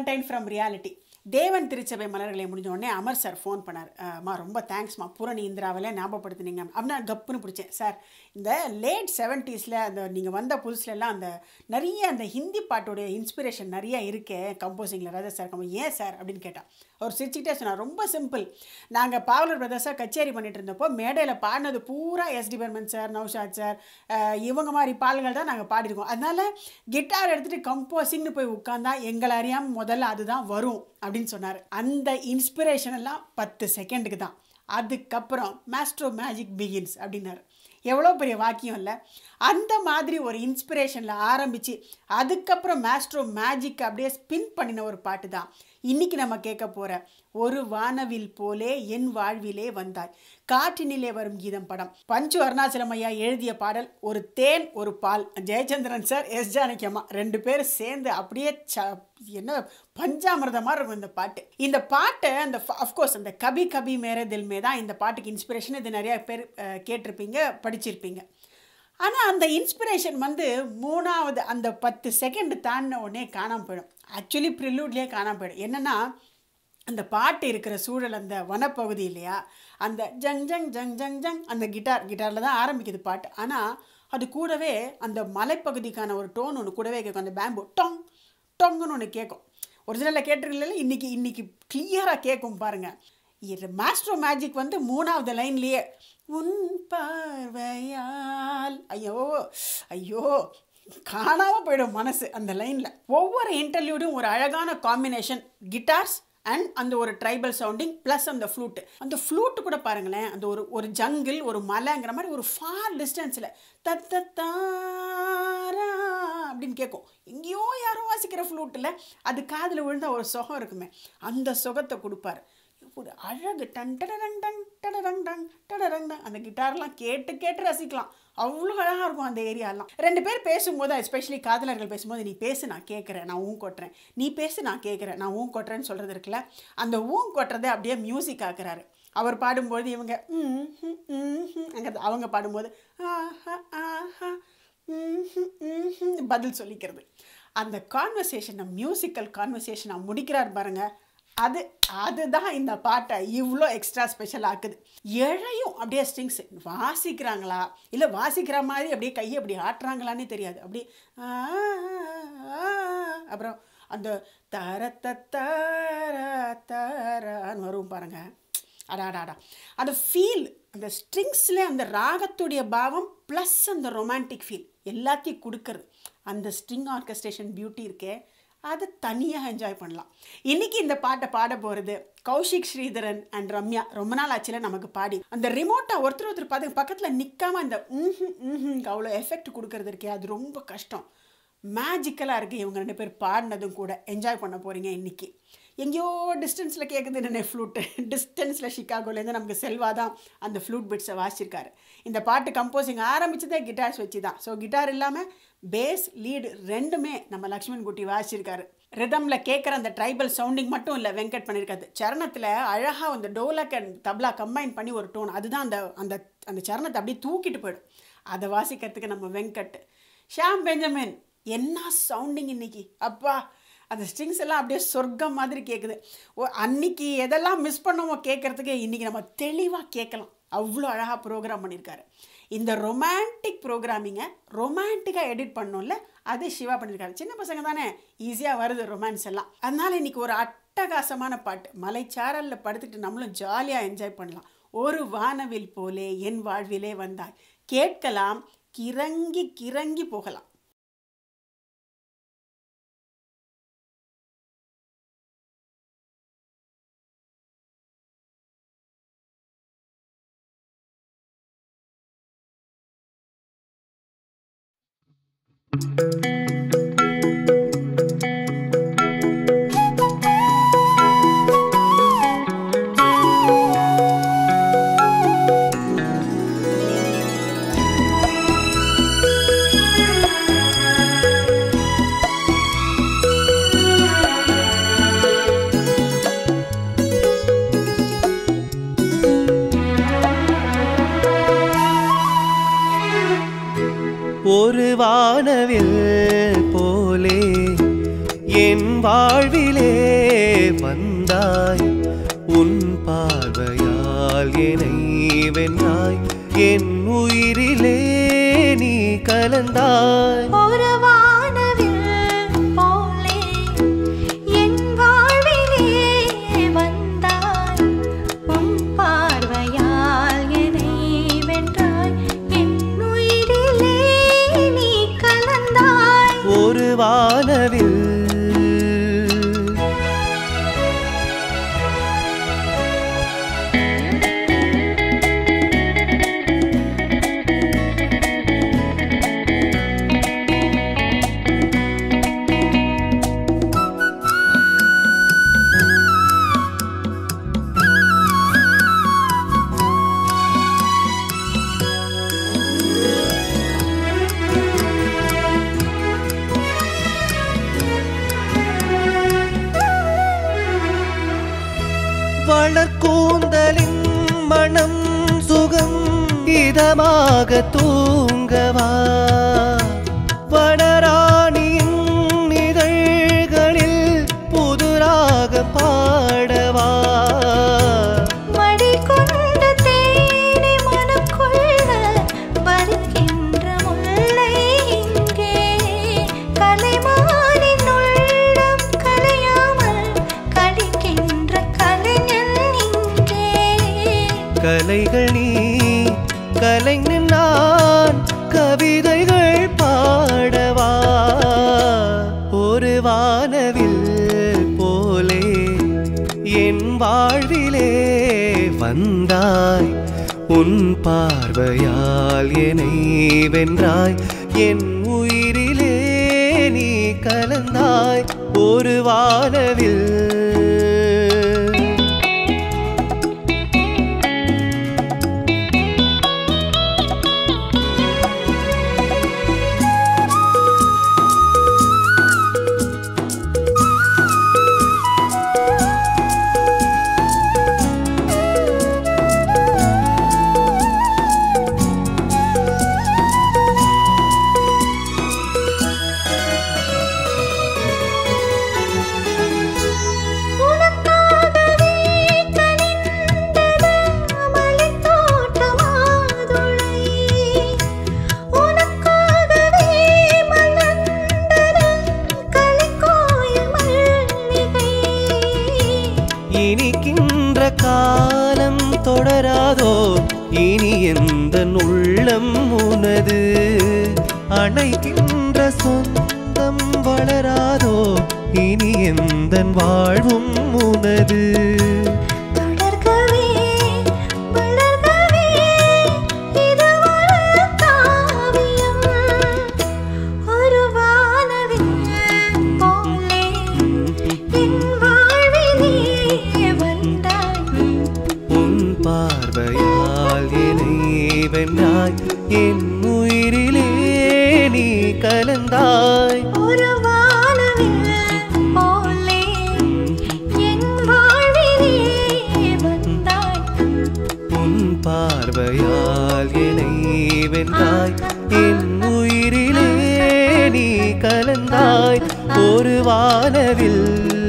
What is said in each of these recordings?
Valentine from reality தேவன் திருச்சபை மலர்களை முடிஞ்ச உடனே அமர் சார் ஃபோன் பண்ணார் அம்மா ரொம்ப தேங்க்ஸ்மா பூரணி இந்திராவில ஞாபகப்படுத்துனீங்க அப்படின்னா கப்புன்னு பிடிச்சேன் சார் இந்த லேட் செவன்ட்டீஸில் அந்த நீங்கள் வந்த புதுசுலலாம் அந்த நிறைய அந்த ஹிந்தி பாட்டோடைய இன்ஸ்பிரேஷன் நிறைய இருக்கே கம்போசிங்கில் ராஜா சார் கம்போ ஏன் சார் அப்படின்னு கேட்டான் அவர் சிரிச்சுக்கிட்டே சொன்னார் ரொம்ப சிம்பிள் நாங்கள் பாவலர் பிரதர்ஸாக கச்சேரி பண்ணிட்டு இருந்தப்போ மேடையில் பாடினது பூரா SD Burman sir Naushad sir ah, இவங்க மாதிரி பாடல்கள் தான் நாங்கள் பாடியிருக்கோம் அதனால கிட்டார் எடுத்துகிட்டு கம்போசிங்னு போய் உட்காந்தா எங்களை அறியாமல் முதல்ல அதுதான் வரும் அப்படின்னு சொன்னார் அந்த இன்ஸ்பிரேஷன் எல்லாம் பத்து செகண்டுக்கு தான் அதுக்கப்புறம் மாஸ்ட்ரோ மேஜிக் பிகின்ஸ் அப்படின்னாரு எவ்வளோ பெரிய வாக்கியம் இல்லை அந்த மாதிரி ஒரு இன்ஸ்பிரேஷனில் ஆரம்பித்து அதுக்கப்புறம் மாஸ்ட்ரோ மேஜிக் அப்படியே ஸ்பின் பண்ணின ஒரு பாட்டு தான் இன்னைக்கு நம்ம கேட்க போகிற ஒரு வானவில் போலே என் வாழ்விலே வந்தாய் காற்றினிலே வரும் கீதம் படம் பஞ்சு அருணாச்சலம் ஐயா எழுதிய பாடல் ஒரு தேன் ஒரு பால் ஜெயச்சந்திரன் சார் எஸ் ஜானகி அம்மா ரெண்டு பேரும் சேர்ந்து அப்படியே ச என்ன பஞ்சாமிரதமாக இருக்கும் இந்த பாட்டு இந்த பாட்டை அந்த அஃப்கோர்ஸ் அந்த கபி கபி மேரே தில் மே தான் இந்த பாட்டுக்கு இன்ஸ்பிரேஷன் இது நிறைய பேர் அஹ், கேட்டிருப்பீங்க படிச்சிருப்பீங்க ஆனால் அந்த இன்ஸ்பிரேஷன் வந்து மூணாவது அந்த பத்து செகண்ட் தாண்டின உடனே காணாமல் போயிடும் ஆக்சுவலி ப்ரிலூட்லேயே காணாமல் போயிடும் என்னென்னா அந்த பாட்டு இருக்கிற சூழல் அந்த வனப்பகுதி இல்லையா அந்த ஜங் ஜங் ஜங் ஜங் ஜங் அந்த கிட்டார் கிட்டாரில் தான் ஆரம்பிக்குது பாட்டு ஆனால் அது கூடவே அந்த மலைப்பகுதிக்கான ஒரு டோன் ஒன்று கூடவே கேட்கும் அந்த பேம்பு டொங் டொங்குன்னு ஒன்று கேட்கும் ஒரிஜினலில் கேட்டிருக்கல இன்னைக்கு இன்னைக்கு கிளியராக கேட்கும் பாருங்க இது மாஸ்ட்ரோ மேஜிக் வந்து மூணாவது லைன்லேயே உன் பார்வையால் ஐயோ ஐயோ காணாமல் போயிடும் மனசு அந்த லைனில் ஒவ்வொரு இன்டர்வியூடும் ஒரு அழகான காம்பினேஷன் கிட்டார்ஸ் அண்ட் அந்த ஒரு ட்ரைபல் சவுண்டிங் ப்ளஸ் அந்த ஃப்ளூட்டு அந்த ஃப்ளூட்டு கூட பாருங்களேன் அந்த ஒரு ஒரு ஜங்கிள் ஒரு மலைங்கிற மாதிரி ஒரு ஃபார் டிஸ்டன்ஸில் தத்தத்தாரா அப்படின்னு கேட்கும் எங்கேயோ யாரோ வாசிக்கிற ஃப்ளூட்டில் அது காதில் விழுந்தா ஒரு சுகம் இருக்குமே அந்த சுகத்தை கொடுப்பாரு ஒரு அழகு டன் டடரங் டன் டடரங் டன் டடரங் டன் அந்த கிட்டார்லாம் கேட்டு கேட்டு ரசிக்கலாம் அவ்வளோ அழகாக இருக்கும் அந்த ஏரியாலாம் ரெண்டு பேர் பேசும்போது எஸ்பெஷலி காதலர்கள் பேசும்போது நீ பேசு நான் கேட்குறேன் நான் ஊன் கொட்டுறேன் நீ பேசு நான் கேட்குறேன் நான் ஊன் கொட்டுறேன்னு சொல்கிறது இருக்குல்ல அந்த ஊன் கொட்டுறதை அப்படியே மியூசிக் ஆக்குறாரு அவர் பாடும்போது இவங்க ம், ம், ம், ம், அங்க அவங்க பாடும்போது ஆஹா ஆஹா ம், ம், ம், ம், பதில் சொல்லிக்கிறது அந்த கான்வர்சேஷனை மியூசிக்கல் கான்வர்சேஷனை முடிக்கிறார் பாருங்க அது அதுதான் இந்த பாட்டை இவ்வளோ எக்ஸ்ட்ரா ஸ்பெஷல் ஆக்குது இழையும் அப்படியே ஸ்ட்ரிங்ஸ் வாசிக்கிறாங்களா இல்லை வாசிக்கிற மாதிரி அப்படியே கையை அப்படி ஆட்டுறாங்களான்னே தெரியாது அப்படியே ஆ, ஆ, அப்புறம் அந்த தர தர தரன்னு வரும் பாருங்க அடாடாடா அந்த ஃபீல் அந்த ஸ்ட்ரிங்ஸில் அந்த ராகத்துடைய பாவம் ப்ளஸ் அந்த ரொமான்டிக் ஃபீல் எல்லாத்தையும் கொடுக்கறது அந்த ஸ்ட்ரிங் ஆர்கஸ்ட்ரேஷன் பியூட்டி இருக்கே அதை தனியாக என்ஜாய் பண்ணலாம் இன்றைக்கி இந்த பாட்டை பாட போகிறது கௌஷிக் ஸ்ரீதரன் அண்ட் ரம்யா ரொம்ப நாள் ஆச்சுல நமக்கு பாடி அந்த ரிமோட்டை ஒருத்தர் ஒருத்தர் பார்த்து பக்கத்தில் நிற்காம அந்த ம்ஹும் ம்ஹும் அவ்வளோ எஃபெக்ட் கொடுக்கறது இருக்கே அது ரொம்ப கஷ்டம் மேஜிக்கலாக இருக்குது இவங்க ரெண்டு பேர் பாடினதும் கூட என்ஜாய் பண்ண போகிறீங்க இன்றைக்கி எங்கேயோ டிஸ்டன்ஸில் கேட்குது என்ன ஃப்ளூட்டு டிஸ்டன்ஸில் ஷிகாகோலேருந்து நமக்கு செல்வா தான் அந்த ஃப்ளூட் பிட்ஸை வாசிச்சிருக்காரு இந்த பாட்டு கம்போசிங் ஆரம்பிச்சதே கிட்டார்ஸ் வச்சு தான் ஸோ கிட்டார் இல்லாமல் பேஸ் லீடு ரெண்டுமே நம்ம லக்ஷ்மண் குட்டி வாசிச்சிருக்காரு ரிதமில் கேட்குற அந்த ட்ரைபல் சவுண்டிங் மட்டும் இல்லை வெங்கட் பண்ணியிருக்காது சரணத்தில் அழகாக அந்த டோலக் அண்ட் தப்லா கம்பைன் பண்ணி ஒரு டோன் அதுதான் அந்த அந்த அந்த சரணத்தை அப்படியே தூக்கிட்டு போயிடும் அதை வாசிக்கிறதுக்கு நம்ம வெங்கட் ஷாம் பெஞ்சமின் என்ன சவுண்டிங் இன்னைக்கு அப்பா அந்த ஸ்ட்ரிங்ஸ் எல்லாம் அப்படியே சொர்க்கம் மாதிரி கேட்குது ஓ அன்னைக்கு எதெல்லாம் மிஸ் பண்ணோமோ கேட்குறதுக்கு இன்றைக்கி நம்ம தெளிவாக கேட்கலாம் அவ்வளோ அழகாக ப்ரோக்ராம் பண்ணியிருக்காரு இந்த ரொமான்டிக் ப்ரோக்ராமிங்கை ரொமான்டிக்காக எடிட் பண்ணோம்ல அதே சிவா பண்ணியிருக்காரு சின்ன பசங்க தானே ஈஸியாக வருது ரொமான்ஸ் எல்லாம் அதனால் இன்றைக்கி ஒரு அட்டகாசமான பாட்டு மலைச்சாரலில் படுத்துக்கிட்டு நம்மளும் ஜாலியாக என்ஜாய் பண்ணலாம் ஒரு வானவில் போலே என் வாழ்விலே வந்தாய் கேட்கலாம் கிறங்கி கிறங்கி போகலாம் ஒரு வானவில் போலே என் வாழ்விலே பார்வையால் என்னை வென்றாய் என் உயிரிலே நீ கலந்தாய் ஒரு வானவில் போலே என் வாழ்விலே வந்தாய் உன் பார்வையால் என்னை வென்றாய் என் உயிரிலே நீ கலந்தாய் ஒரு வானவில் வளர்கூந்தலின் மனம் சுகம் இதமாக தூங்கவா வனராணியின் இதழ்களில் புதுராக பாடவா மடி கொண்ட தேனி மனக்குள்ள பறிக்கின்ற முல்லை இங்கே கலைமானின் உள்ளம் கலையாமல் கடிக்கின்ற கலைஞன் இங்கே கலைகள் நீ கலைஞன் நான் கவிதைகள் பாடவா ஒரு வானவில் போலே என் வாழ்விலே வந்தாய் உன் பார்வையால் என்னை வென்றாய் என் உயிரிலே நீ கலந்தாய் ஒரு வானவில் உனக்காகவே கனிந்தது மலைத்தோட்ட மாதுளை உனக்காகவே மலர்ந்தது கலைக்கோயில் மல்லிகை இனிக்கின்ற காலம் தொடராதோ இனி எந்த உள்ளம் உனது அணைக்கின்ற சொந்தம் வளராதோ இனி எந்த வாழ்வும் உனது தொடர்கவே வளர்கவே இது ஒரு காவியம் ஒரு வானவில் போலே என் வாழ்விலே வந்தாய் உன் பார்வையால் என்னை வென்றாய் என் உயிரிலே நீ கலந்தாய் ஒரு வானவில் போலே என் வாழ்விலே வந்தாய் உன் பார்வையால் என்னை வென்றாய் என் உயிரிலே நீ கலந்தாய் ஒரு வானவில்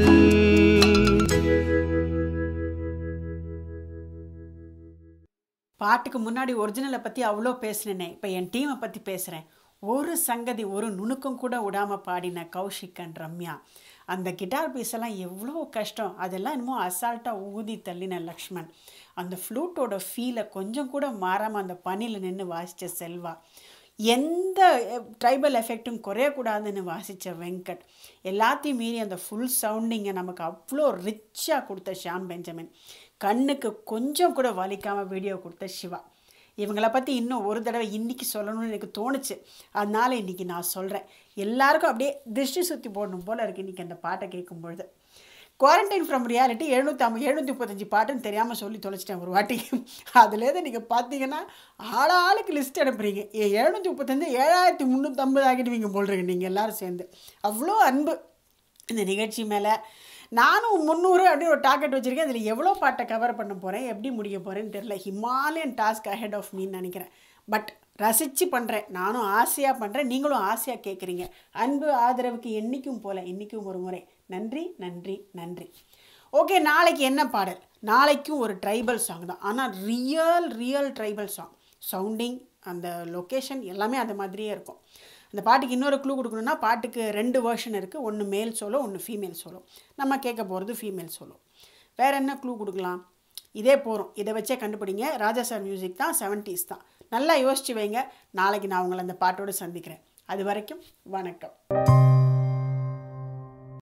பாட்டுக்கு முன்னாடி ஒரிஜினலை பற்றி அவ்வளோ பேசினேனே இப்போ என் டீமை பற்றி பேசுகிறேன் ஒரு சங்கதி ஒரு நுணுக்கம் கூட விடாமல் பாடின கௌஷிக் அண்ட் ரம்யா அந்த கிட்டார் பீஸ் எல்லாம் எவ்வளோ கஷ்டம் அதெல்லாம் என்னமோ அசால்ட்டாக ஊதி தள்ளின லக்ஷ்மண் அந்த ஃப்ளூட்டோட ஃபீலை கொஞ்சம் கூட மாறாமல் அந்த பனியில் நின்று வாசித்த செல்வா எந்த ட்ரைபல் எஃபெக்ட்டும் குறையக்கூடாதுன்னு வாசித்த வெங்கட் எல்லாத்தையும் மீறி அந்த ஃபுல் சவுண்டிங்கை நமக்கு அவ்வளோ ரிச்சாக கொடுத்த ஷாம் பெஞ்சமின் கண்ணுக்கு கொஞ்சம் கூட வலிக்காமல் வீடியோ கொடுத்த சிவா இவங்கள பற்றி இன்னும் ஒரு தடவை இன்றைக்கி சொல்லணும்னு எனக்கு தோணுச்சு அதனால இன்றைக்கி நான் சொல்கிறேன் எல்லாருக்கும் அப்படியே திருஷ்டி சுற்றி போடணும் போல் இருக்குது இன்றைக்கி அந்த பாட்டை கேட்கும் பொழுது குவாரண்டைன் ஃப்ரம் ரியாலிட்டி எழுநூற்றி ஐம்பது எழுநூற்றி முப்பத்தஞ்சு பாட்டுன்னு தெரியாமல் சொல்லி தொலைச்சிட்டேன் ஒரு வாட்டி அதுலேருந்து நீங்கள் பார்த்தீங்கன்னா ஆள் ஆளுக்கு லிஸ்ட் அனுப்புறீங்க எழுநூற்றி முப்பத்தஞ்சு ஏழாயிரத்தி முந்நூற்றம்பது ஆகிடுவீங்க போல்றீங்க நீங்கள் எல்லாரும் சேர்ந்து அவ்வளோ அன்பு இந்த நிகழ்ச்சி மேலே நானும் முந்நூறு அப்படின்னு ஒரு டார்கெட் வச்சுருக்கேன் அதில் எவ்வளோ பாட்டை கவர் பண்ண போகிறேன் எப்படி முடிக்க போகிறேன்னு தெரில ஹிமாலயன் டாஸ்க் அஹெட் ஆஃப் மீன்னு நினைக்கிறேன் பட் ரசித்து பண்ணுறேன் நானும் ஆசையாக பண்ணுறேன் நீங்களும் ஆசையாக கேட்குறீங்க அன்பு ஆதரவுக்கு என்றைக்கும் போல இன்றைக்கும் ஒரு முறை நன்றி நன்றி நன்றி ஓகே நாளைக்கு என்ன பாடல் நாளைக்கும் ஒரு ட்ரைபல் சாங் தான் ஆனால் real real tribal song sounding அந்த லொக்கேஷன் எல்லாமே அது மாதிரியே இருக்கும் அந்த பாட்டுக்கு இன்னொரு க்ளூ கொடுக்கணும்னா பாட்டுக்கு ரெண்டு வேர்ஷன் இருக்குது ஒன்று மேல் சோலோ ஒன்று ஃபீமேல் சோலோ நம்ம கேட்க போகிறது ஃபீமேல் சோலோ வேறு என்ன க்ளூ கொடுக்கலாம் இதே போகிறோம் இதை வச்சே கண்டுபிடிங்க ராஜா சார் மியூசிக் தான் செவன்ட்டீஸ் தான் நல்லா யோசிச்சு வைங்க நாளைக்கு நான் உங்களை அந்த பாட்டோடு சந்திக்கிறேன் அது வரைக்கும் வணக்கம்